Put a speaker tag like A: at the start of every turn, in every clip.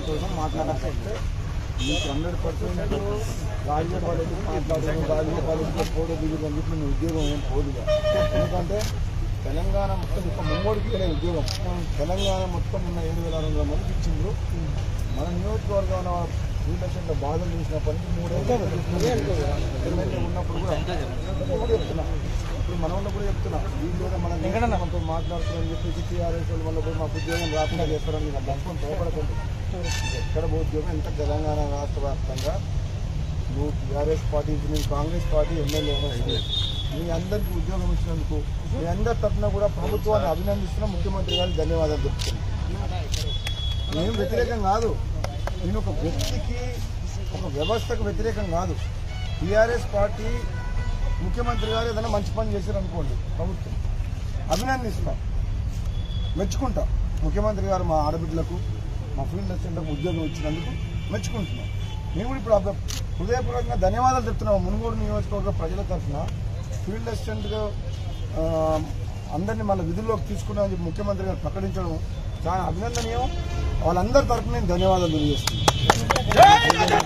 A: కోసం మాట్లాడాలంటే మీకు హండ్రెడ్ పర్సెంట్ రాజకీయ పాలిటిక్స్ మాట్లాడడం రాజకీయ పాలిటిక్స్ పోటీ దిగులు అని చెప్పి మీ ఉద్యోగం ఏం పోదుగా ఎందుకంటే తెలంగాణ మొత్తం ఒక ముమ్మడికి వెళ్ళే ఉద్యోగం తెలంగాణ మొత్తం ఉన్న ఏడు వేల ఆరు వందల మందికి ఇచ్చిండ్రు మన నియోజకవర్గంలో ఈ లక్షల బాధలు చూసినప్పటి నుంచి మూడేళ్ళు ఎమ్మెల్యే ఉన్నప్పుడు కూడా ఇప్పుడు కూడా చెప్తున్నా ఇప్పుడు మనం ఉన్నప్పుడు చెప్తున్నా వీళ్ళు కూడా మన మనతో మాట్లాడుతున్నారని చెప్పేసి టీఆర్ఎస్ వాళ్ళు వల్ల పోయి మాకు ఉద్యోగం రాకుండా చేస్తారని మీకు దంపం భయపడకండి ఇది ఎక్కడ ఉద్యోగం ఎంత తెలంగాణ రాష్ట్ర వ్యాప్తంగా నువ్వు టీఆర్ఎస్ పార్టీ నేను కాంగ్రెస్ పార్టీ ఎమ్మెల్యే వస్తుంది మీ అందరికీ ఉద్యోగం ఇచ్చినందుకు మీ అందరి తరఫున కూడా ప్రభుత్వాన్ని అభినందిస్తున్న ముఖ్యమంత్రి గారికి ధన్యవాదాలు చెప్తున్నాను నేను వ్యతిరేకం కాదు నేను ఒక వ్యక్తికి ఒక వ్యవస్థకు వ్యతిరేకం కాదు టీఆర్ఎస్ పార్టీ ముఖ్యమంత్రి గారు ఏదైనా మంచి పని చేశారు అనుకోండి ప్రభుత్వం అభినందిస్తా మెచ్చుకుంటా ముఖ్యమంత్రి గారు మా ఆడబిడ్డలకు మా ఫీల్డ్ అసిస్టెంట్లకు ఉద్యోగం ఇచ్చినందుకు మెచ్చుకుంటున్నాం మేము కూడా ఇప్పుడు అబ్బ- హృదయపూర్వకంగా ధన్యవాదాలు చెప్తున్నాం మునుగోడు నియోజకవర్గ ప్రజల తరఫున ఫీల్డ్ అసిస్టెంట్గా ఆ, అందరినీ మన విధుల్లోకి తీసుకున్నామని చెప్పి ముఖ్యమంత్రి గారు ప్రకటించడం చాలా అభినందనీయం వాళ్ళందరి తరఫున నేను ధన్యవాదాలు తెలియజేస్తున్నాను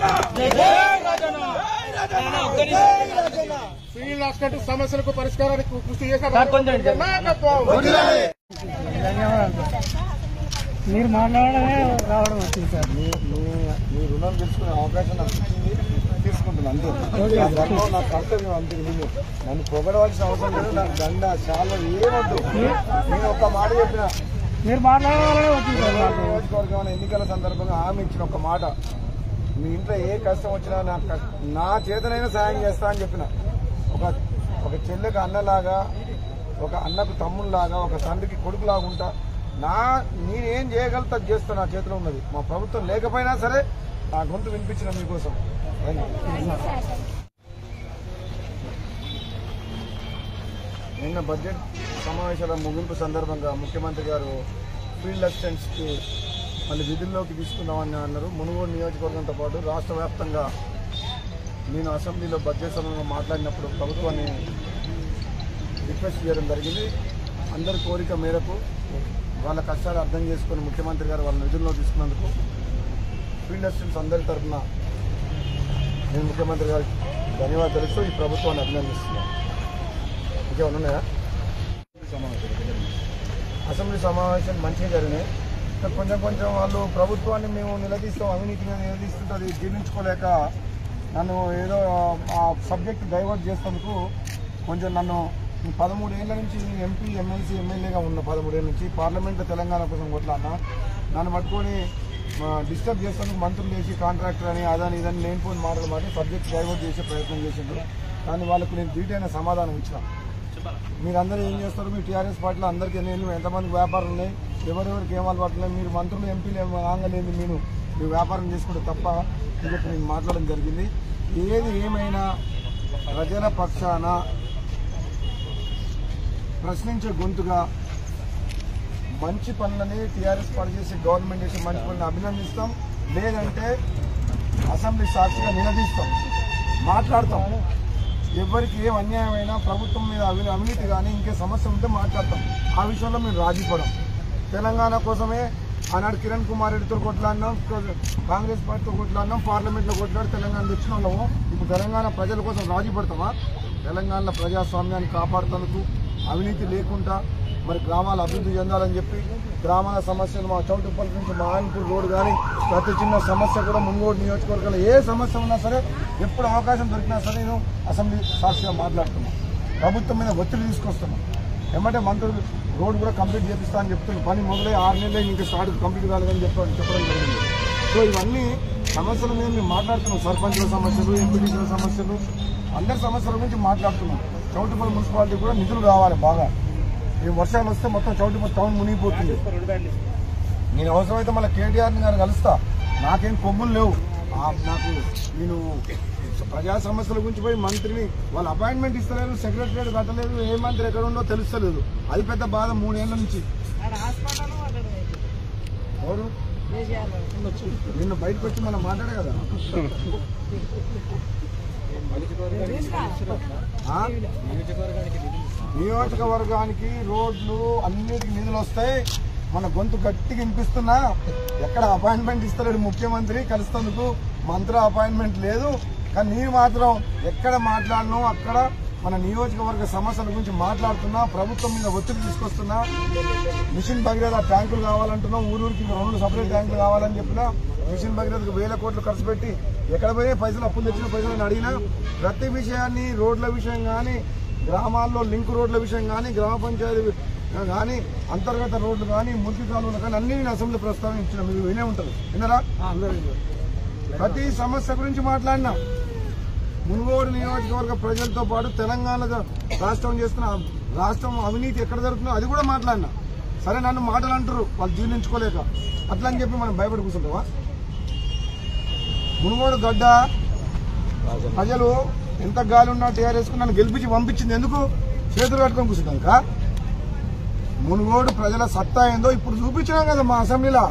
B: ఫీల్డ్ అసిస్టెంట్ సమస్యలకు పరిష్కారానికి కృషి చేసిన నాయకత్వం.
C: మీరు మాట్లాడడమే రావడం వచ్చింది సార్
A: మీ మీ- మీ రుణం తీసుకునే అవకాశం నాకు ఇచ్చింది తీసుకుంటున్నాను అంతే నా ధర్మం నా కర్తవ్యం అంతే నేను నన్ను పొగడవలసిన అవసరం లేదు నాకు దండ చాలా ఏమొద్దు నేను ఒక మాట చెప్పిన
C: మీరు మాట్లాడాలనే వచ్చింది సార్ మాకు
A: నియోజకవర్గం ఎన్నికల సందర్భంగా హామీ ఇచ్చిన ఒక మాట మీ ఇంట్లో ఏ కష్టం వచ్చినా నా కష్ట- నా చేతనైనా సాయం చేస్తా అని చెప్పిన ఒక ఒక చెల్లెకి అన్నలాగా ఒక అన్నకు తమ్ముళ్ళలాగా ఒక తండ్రికి కొడుకులాగా ఉంటా నా నేనేం చేయగలుగుతా అది చేస్తా నా చేతిలో ఉన్నది మా ప్రభుత్వం లేకపోయినా సరే నా గొంతు వినిపించిన మీకోసం నిన్న బడ్జెట్ సమావేశాల ముగింపు సందర్భంగా ముఖ్యమంత్రి గారు ఫీల్డ్ అసిస్టెంట్స్కి మళ్ళీ విధుల్లోకి తీసుకుందామని అన్నారు మునుగోడు నియోజకవర్గంతో పాటు రాష్ట్ర వ్యాప్తంగా నేను అసెంబ్లీలో బడ్జెట్ సమయంలో మాట్లాడినప్పుడు ప్రభుత్వాన్ని రిక్వెస్ట్ చేయడం జరిగింది అందరి కోరిక మేరకు వాళ్ళ కష్టాలు అర్థం చేసుకుని ముఖ్యమంత్రి గారు వాళ్ళ నిధుల్లో తీసుకున్నందుకు ఫీల్డ్ అసిస్టెంట్స్ అందరి తరఫున నేను ముఖ్యమంత్రి గారికి ధన్యవాదాలు తెలుస్తూ ఈ ప్రభుత్వాన్ని అభినందిస్తున్నాను ఇంకేమైనా ఉన్నాయా అసెంబ్లీ సమావేశం మంచిగా జరిగినాయి కానీ కొంచెం కొంచెం వాళ్ళు ప్రభుత్వాన్ని మేము నిలదీస్తాం అవినీతిని నిలదీస్తుంటే అది జీర్ణించుకోలేక నన్ను ఏదో ఆ సబ్జెక్ట్ డైవర్ట్ చేసేందుకు కొంచెం నన్ను పదమూడేళ్ల నుంచి ఎంపీ ఎమ్మెల్సీ ఎమ్మెల్యేగా ఉన్న పదమూడేళ్ళ నుంచి పార్లమెంట్లో తెలంగాణ కోసం కొట్లాడినా నన్ను పట్టుకొని డిస్టర్బ్ చేసేందుకు మంత్రులు చేసి కాంట్రాక్టర్ అని అదని ఇదని లేనిపోయిన మాటలు మాట సబ్జెక్ట్ డైవర్ట్ చేసే ప్రయత్నం చేసిండ్రు కానీ వాళ్ళకు నేను ధీటైన సమాధానం ఇచ్చిన మీరందరూ ఏం చేస్తారు మీ టీఆర్ఎస్ పార్టీలో అందరికీ నేను ఎంతమంది వ్యాపారాలు ఉన్నాయి ఎవరెవరికి ఏం అలవాట్లేదు మీరు మంత్రులు ఎంపీలు ఏం ఆంగలేదు మీరు మీ వ్యాపారం చేసుకుంటే తప్ప అని చెప్పి నేను మాట్లాడడం జరిగింది ఏది ఏమైనా ప్రజల పక్షాన ప్రశ్నించే గొంతుగా మంచి పనులని టీఆర్ఎస్ పార్టీ చేసే గవర్నమెంట్ చేసే మంచి పనులను అభినందిస్తాం లేదంటే అసెంబ్లీ సాక్షిగా నిలదీస్తాం మాట్లాడతాం ఎవరికి ఏం అన్యాయమైనా ప్రభుత్వం మీద అవి అవినీతి కానీ ఇంకే సమస్య ఉంటే మాట్లాడతాం ఆ విషయంలో మేము రాజీపడం తెలంగాణ కోసమే ఆనాడు కిరణ్ కుమార్ రెడ్డితో కొట్లాడినాం కాంగ్రెస్ పార్టీతో కొట్లాడినాం పార్లమెంట్లో కొట్లాడి తెలంగాణ తెచ్చిన వాళ్ళము ఇప్పుడు తెలంగాణ ప్రజల కోసం రాజీ పడతామా తెలంగాణలో ప్రజాస్వామ్యాన్ని కాపాడుతందుకు అవినీతి లేకుండా మరి గ్రామాల అభివృద్ధి చెందాలని చెప్పి గ్రామాల సమస్యలు మా చౌటుపల్లి నుంచి మా ఆయనపూర్ రోడ్ కానీ ప్రతి చిన్న సమస్య కూడా మున్గోడు నియోజకవర్గంలో ఏ సమస్య ఉన్నా సరే ఎప్పుడు అవకాశం దొరికినా సరే నేను అసెంబ్లీ సాక్షిగా మాట్లాడుతున్నాను ప్రభుత్వం మీద ఒత్తిడి తీసుకొస్తున్నాం ఏమంటే మంత్రులు రోడ్ కూడా కంప్లీట్ చేపిస్తా అని చెప్తున్నారు పని మొదలై ఆరు నెలలే ఇంకా స్టార్ట్ కంప్లీట్ కాలేదని చెప్పడం చెప్పడం జరిగింది సో ఇవన్నీ సమస్యల మీద మేము మాట్లాడుతున్నాం సర్పంచుల సమస్యలు ఎంపీటీసీల సమస్యలు అందరి సమస్యల గురించి మాట్లాడుతున్నాం చౌటుపల్లి మున్సిపాలిటీ కూడా నిధులు కావాలి బాగా ఈ వర్షాలు వస్తే మొత్తం చౌటుపల్లి టౌన్ మునిగిపోతుంది నేను అవసరమైతే మళ్ళీ కేటీఆర్ గారు కలుస్తా నాకేం కొమ్ములు లేవు ఆ- నాకు నేను ప్రజా సమస్యల గురించి పోయి మంత్రిని వాళ్ళు అపాయింట్మెంట్ ఇస్తలేరు సెక్రటరియట్ కట్టలేదు ఏ మంత్రి ఎక్కడ ఉందో తెలుస్తలేదు అది పెద్ద బాధ మూడేళ్ల నుంచి ఎవరు నిన్ను బయటకు వచ్చి మనం మాట్లాడే కదా ఆ? నియోజకవర్గానికి రోడ్లు అన్నిటికి నిధులు వస్తాయి మన గొంతు గట్టిగా వినిపిస్తున్నా ఎక్కడ అపాయింట్మెంట్ ఇస్తలేడు ముఖ్యమంత్రి కలుస్తందుకు మంత్రి అపాయింట్మెంట్ లేదు కానీ నేను మాత్రం ఎక్కడ మాట్లాడను అక్కడ మన నియోజకవర్గ సమస్యల గురించి మాట్లాడుతున్నా ప్రభుత్వం మీద ఒత్తిడి తీసుకొస్తున్నా మిషన్ భగీరథ ట్యాంకులు కావాలంటున్నా ఊరూరికి రెండు సపరేట్ ట్యాంకులు కావాలని చెప్పినా మిషన్ భగీరథకు వేల కోట్లు ఖర్చు పెట్టి ఎక్కడ పోయి పైసలు అప్పులు తెచ్చిన పైసలు అడిగినా ప్రతి విషయాన్ని రోడ్ల విషయం కానీ గ్రామాల్లో లింక్ రోడ్ల విషయం కానీ గ్రామ పంచాయతీ కానీ అంతర్గత రోడ్లు కానీ మురికి కాలువలు కానీ అన్ని నేను అసెంబ్లీ ప్రస్తావించిన మీరు వినే ఉంటారు విన్నారా ప్రతి సమస్య గురించి మాట్లాడినా మునుగోడు నియోజకవర్గ ప్రజలతో పాటు తెలంగాణ రాష్ట్రం చేస్తున్న రాష్ట్రం అవినీతి ఎక్కడ జరుగుతుందో అది కూడా మాట్లాడినా సరే నన్ను మాటలు అంటారు వాళ్ళు జీర్ణించుకోలేక అట్లా అని చెప్పి మనం భయపడి కూర్చుంటావా మునుగోడు గడ్డ ప్రజలు ఎంత గాలి ఉన్నా టీఆర్ఎస్ కు నన్ను గెలిపించి పంపించింది ఎందుకు చేతులు కట్టుకొని కూర్చుంటాక మునుగోడు ప్రజల సత్తా ఏందో ఇప్పుడు చూపించినాం కదా మా అసెంబ్లీలో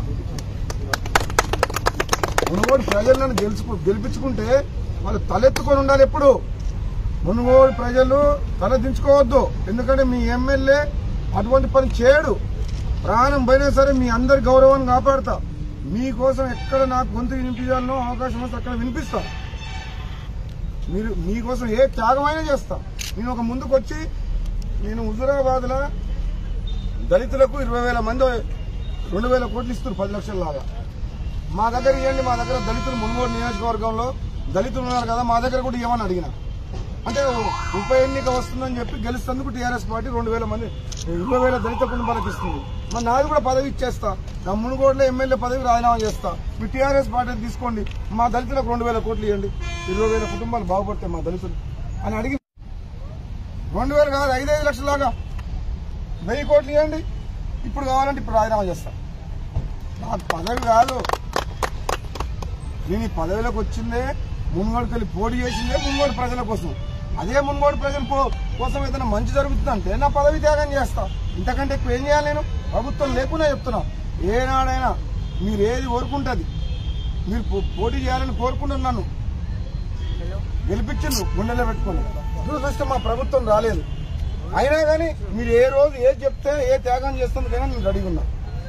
A: మునుగోడు ప్రజలు నన్ను గెలుచుకు గెలిపించుకుంటే వాళ్ళు తలెత్తుకొని ఉండాలి ఎప్పుడు మునుగోడు ప్రజలు తల దించుకోవద్దు ఎందుకంటే మీ ఎమ్మెల్యే అటువంటి పని చేయడు ప్రాణం పోయినా సరే మీ అందరి గౌరవాన్ని కాపాడతా మీకోసం ఎక్కడ నాకు గొంతు వినిపించాలనో అవకాశం వస్తే అక్కడ వినిపిస్తా మీరు మీకోసం ఏ త్యాగమైనా చేస్తా నేను ఒక ముందుకు వచ్చి నేను హుజురాబాద్ లో దళితులకు ఇరవై వేల మంది రెండు వేల కోట్లు ఇస్తారు పది లక్షల లాగా మా దగ్గర ఇవ్వండి మా దగ్గర దళితులు మున్గోడు నియోజకవర్గంలో దళితులు ఉన్నారు కదా మా దగ్గర కూడా ఇవ్వమని అడిగిన అంటే ఉప ఎన్నిక వస్తుందని చెప్పి గెలుస్తందుకు టీఆర్ఎస్ పార్టీ రెండు వేల మంది ఇరవై వేల దళిత కుటుంబాలకు ఇస్తుంది మరి నాది కూడా పదవి ఇచ్చేస్తా నా మునుగోడులో ఎమ్మెల్యే పదవి రాజీనామా చేస్తా మీ టీఆర్ఎస్ పార్టీ తీసుకోండి మా దళితులకు రెండు వేల కోట్లు ఇవ్వండి ఇరవై వేల కుటుంబాలు బాగుపడతాయి మా దళితులు అని అడిగి రెండు వేలు కాదు ఐదైదు లక్షలాగా వెయ్యి కోట్లు ఇవ్వండి ఇప్పుడు కావాలంటే ఇప్పుడు రాజీనామా చేస్తా నాకు పదవి కాదు నేను ఈ పదవిలోకి వచ్చిందే మున్గోడుకి వెళ్ళి పోటీ చేసిందే మున్గోడు ప్రజల కోసం అదే మున్గోడు ప్రజల కో- కోసం ఏదైనా మంచి జరుగుతుందంటే నా పదవి త్యాగం చేస్తా ఇంతకంటే ఎక్కువ ఏం చేయాలి నేను ప్రభుత్వం లేకున్నా చెప్తున్నా ఏనాడైనా మీరు ఏది కోరుకుంటుంది మీరు పో- పోటీ చేయాలని కోరుకుంటున్నాను గెలిపించిండ్రు గుండెలో పెట్టుకొని దురదృష్టం మా ప్రభుత్వం రాలేదు అయినా కానీ మీరు ఏ రోజు ఏది చెప్తే ఏ త్యాగం చేస్తుందికైనా నేను రెడీగా ఉన్నా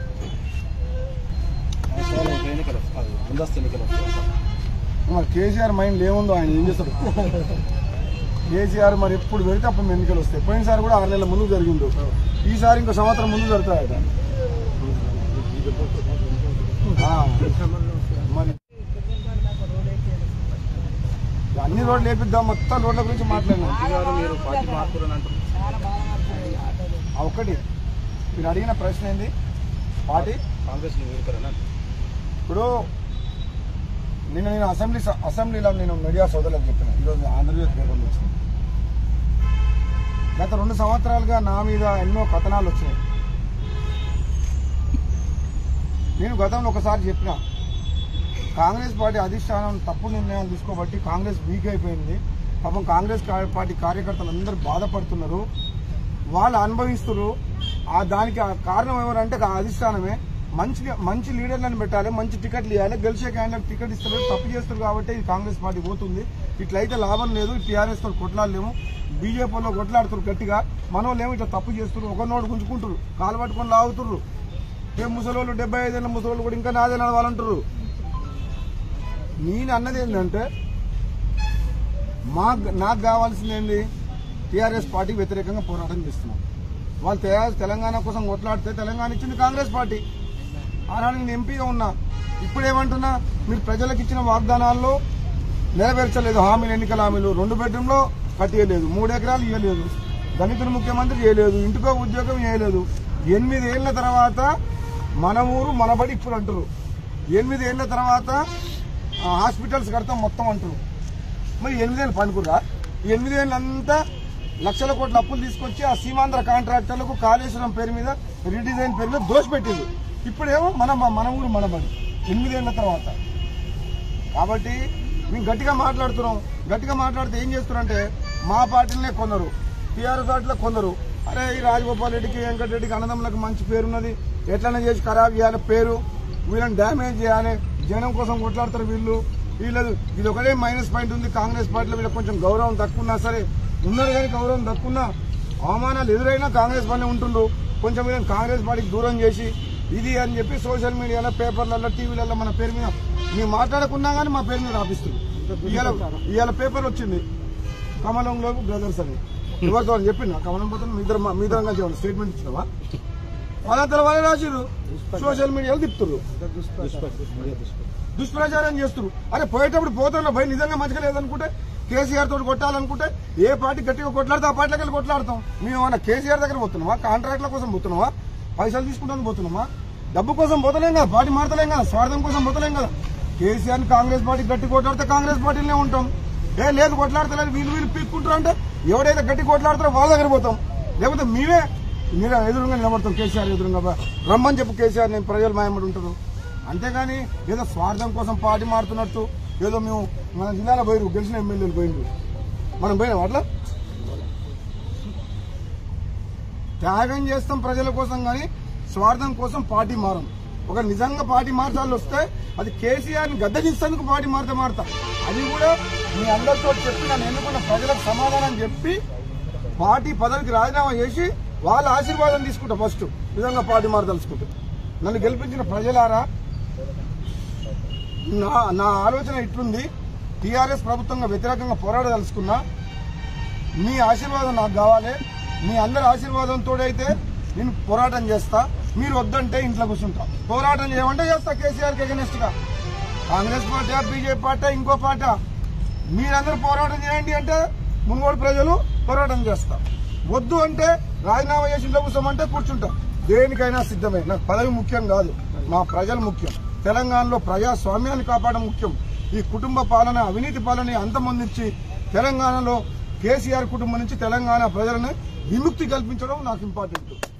B: ఎన్నికలు వస్తాయి ముందస్తు ఎన్నికలు వస్తాయి
A: మరి కేసీఆర్ మైండ్ ఏముందో ఆయన ఏం చేస్తాడు కేసీఆర్ మరి ఎప్పుడు పెడితే అప్పుడు ఎన్నికలు వస్తాయి పోయినసారి కూడా ఆరు నెలల ముందు జరిగిండు ఈసారి ఇంకో సంవత్సరం ముందు జరుగుతాయట ఆ, మరి అన్ని రోడ్లు వేపిద్దాం మొత్తం రోడ్ల గురించి మాట్లాడినాం
B: గారు మీరు పార్టీ మార్పులని అంటున్నారు
A: ఆ ఒక్కటి మీరు అడిగిన ప్రశ్న ఏంది పార్టీ
B: కాంగ్రెస్ ని వీరుకరని అంటున్నారు
A: ఇప్పుడు నిన్న నేను అసెంబ్లీ అసెంబ్లీలో నేను మీడియా సోదరులకు చెప్పిన ఈరోజు ఆంధ్రప్రదేశ్ పేపర్ వచ్చింది గత రెండు సంవత్సరాలుగా నా మీద ఎన్నో కథనాలు వచ్చినాయి నేను గతంలో ఒకసారి చెప్పిన కాంగ్రెస్ పార్టీ అధిష్టానం తప్పుడు నిర్ణయాలు తీసుకోబట్టి కాంగ్రెస్ వీక్ అయిపోయింది పాపం కాంగ్రెస్ కా- పార్టీ కార్యకర్తలు అందరూ బాధపడుతున్నారు వాళ్ళు అనుభవిస్తున్నారు ఆ దానికి ఆ కారణం ఎవరంటే ఆ అధిష్టానమే మంచి మంచి లీడర్లను పెట్టాలి మంచి టికెట్లు ఇవ్వాలి గెలిచే క్యాండిడేట్ టికెట్ ఇస్తారు తప్పు చేస్తారు కాబట్టి ఇది కాంగ్రెస్ పార్టీ పోతుంది ఇట్లయితే లాభం లేదు టీఆర్ఎస్ తో కొట్లాడలేము బీజేపీలో కొట్లాడుతారు గట్టిగా మన వాళ్ళు ఇట్లా తప్పు చేస్తున్నారు ఒకరినోడు గుంజుకుంటారు కాలు పట్టుకొని లాగుతున్నారు ఏ ముసలోళ్ళు డెబ్బై ఐదేళ్ళ ముసలోళ్ళు కూడా ఇంకా నాదే నడవాలంటారు నేను అన్నది ఏంటంటే మా నాకు కావాల్సింది ఏంది టీఆర్ఎస్ పార్టీ వ్యతిరేకంగా పోరాటం చేస్తున్నాం వాళ్ళు తే- తెలంగాణ కోసం కొట్లాడితే తెలంగాణ ఇచ్చింది కాంగ్రెస్ పార్టీ ఆనాడు నేను ఎంపీగా ఉన్నా ఇప్పుడు ఏమంటున్నా మీరు ప్రజలకు ఇచ్చిన వాగ్దానాల్లో నెరవేర్చలేదు హామీలు ఎన్నికల హామీలు రెండు బెడ్రూమ్లో కట్టియలేదు మూడు ఎకరాలు ఇవ్వలేదు దళితులు ముఖ్యమంత్రి చేయలేదు ఇంటికో ఉద్యోగం చేయలేదు ఎనిమిది ఏళ్ల తర్వాత మన ఊరు మనబడి ఇప్పుడు అంటారు ఎనిమిది ఏళ్ల తర్వాత ఆ, హాస్పిటల్స్ కడతాం మొత్తం అంటారు మరి ఎనిమిదేళ్ళు పండుకురా ఈ ఎనిమిదేళ్ళంతా లక్షల కోట్ల అప్పులు తీసుకొచ్చి ఆ సీమాంధ్ర కాంట్రాక్టర్లకు కాళేశ్వరం పేరు మీద రీడిజైన్ పేరు మీద దోషపెట్టింది ఇప్పుడేమో మన మన ఊరు మనబడి ఎనిమిదేళ్ల తర్వాత కాబట్టి మేము గట్టిగా మాట్లాడుతున్నాం గట్టిగా మాట్లాడితే ఏం చేస్తున్నారంటే మా పార్టీలనే కొందరు టీఆర్ఎస్ పార్టీలో కొందరు అరే ఈ రాజగోపాల్ రెడ్డికి వెంకటరెడ్డికి అన్నదమ్ములకు మంచి పేరున్నది ఎట్లనే చేసి ఖరాబ్ చేయాలి పేరు వీళ్ళని డ్యామేజ్ చేయాలి జనం కోసం కొట్లాడతారు వీళ్ళు వీళ్ళది ఇది ఒకటే మైనస్ పాయింట్ ఉంది కాంగ్రెస్ పార్టీలో వీళ్ళకి కొంచెం గౌరవం తక్కువ ఉన్నా సరే ఉన్నారు కానీ గౌరవం తక్కువ ఉన్నా అవమానాలు ఎదురైనా కాంగ్రెస్ పార్టీ ఉంటుండ్రు కొంచెం వీళ్ళని కాంగ్రెస్ పార్టీకి దూరం చేసి ఇది అని చెప్పి సోషల్ మీడియాలో పేపర్లలో టీవీలలో మన పేరు మీద మేము మాట్లాడకున్నా కానీ మా పేరు మీద రాపిస్తుంది ఇవాళ ఇవాళ పేపర్ వచ్చింది కమలంలో బ్రదర్స్ అని ఎవరితో అని చెప్పిందా కమలం పోతే మీ ఇద్దరు మా- మీ ఇద్దరం కలిసి స్టేట్మెంట్ ఇచ్చినావా వాళ్ళ వాళ్ళే రాసిరు సోషల్ మీడియాలో తిప్పుతున్నారు దుష్ప్రచారం చేస్తున్నారు అరే పోయేటప్పుడు పోతారు భయ నిజంగా మంచిగా లేదనుకుంటే కేసీఆర్ తోటి కొట్టాలనుకుంటే ఏ పార్టీ గట్టిగా కొట్లాడితే ఆ పార్టీలోకి వెళ్ళి కొట్లాడతాం మేము ఏమన్నా కేసీఆర్ దగ్గర పోతున్నామా కాంట్రాక్ట్ల కోసం పోతున్నామా పైసలు తీసుకుంటానికి పోతున్నామా డబ్బు కోసం పోతలేం కదా పార్టీ మారతలేం కదా స్వార్థం కోసం పోతలేం కదా కేసీఆర్ కేసీఆర్ పార్టీ గట్టి కొట్లాడితే కాంగ్రెస్ పార్టీలోనే ఉంటాం ఏ లేదు కొట్లాడతలేదు వీళ్ళు వీళ్ళు పీక్కుంటారు అంటే ఎవడైతే గట్టి కొట్లాడతారో వాళ్ళ దగ్గర పోతాం లేకపోతే మేమే మీరు ఎదురుగా నిలబడతాం కేసీఆర్ ఎదురుగా రమ్మని చెప్పు కేసీఆర్ నేను ప్రజలు మాయమడి ఉంటారు అంతేగాని ఏదో స్వార్థం కోసం పార్టీ మారుతున్నట్టు ఏదో మేము మన జిల్లాలో పోయిరు గెలిచిన ఎమ్మెల్యేలు పోయిండ్రు మనం పోయినాం అట్లా త్యాగం చేస్తాం ప్రజల కోసం కానీ స్వార్థం కోసం పార్టీ మారం ఒక నిజంగా పార్టీ మార్చాలి వస్తే అది కేసీఆర్ ని గద్దెదిస్తేందుకు పార్టీ మారితే మారుతా అది కూడా మీ అందరితో చెప్పి నన్ను ఎన్నుకున్న ప్రజలకు సమాధానం చెప్పి పార్టీ పదవికి రాజీనామా చేసి వాళ్ళ ఆశీర్వాదం తీసుకుంటా ఫస్ట్ నిజంగా పార్టీ మారదలుచుకుంటా నన్ను గెలిపించిన ప్రజలారా నా నా ఆలోచన ఇట్లుంది టీఆర్ఎస్ ప్రభుత్వంగా వ్యతిరేకంగా పోరాడదలుచుకున్నా మీ ఆశీర్వాదం నాకు కావాలి మీ అందరి ఆశీర్వాదంతో అయితే నేను పోరాటం చేస్తా మీరు వద్దంటే ఇంట్లో కూర్చుంటా పోరాటం చేయమంటే చేస్తా కేసీఆర్ కి అగెనెస్ట్ గా కాంగ్రెస్ పార్టీ బీజేపీ పార్టీ ఇంకో పార్టీ మీరందరూ పోరాటం చేయండి అంటే మున్గోడు ప్రజలు పోరాటం చేస్తా వద్దు అంటే రాజీనామా చేసి ఇంట్లో కూర్చోమంటే కూర్చుంటా దేనికైనా సిద్ధమే నాకు పదవి ముఖ్యం కాదు మా ప్రజలు ముఖ్యం తెలంగాణలో ప్రజాస్వామ్యాన్ని కాపాడడం ముఖ్యం ఈ కుటుంబ పాలన అవినీతి పాలన అంతమొందించి తెలంగాణలో కేసీఆర్ కుటుంబం నుంచి తెలంగాణ ప్రజలను విముక్తి కల్పించడం నాకు ఇంపార్టెంట్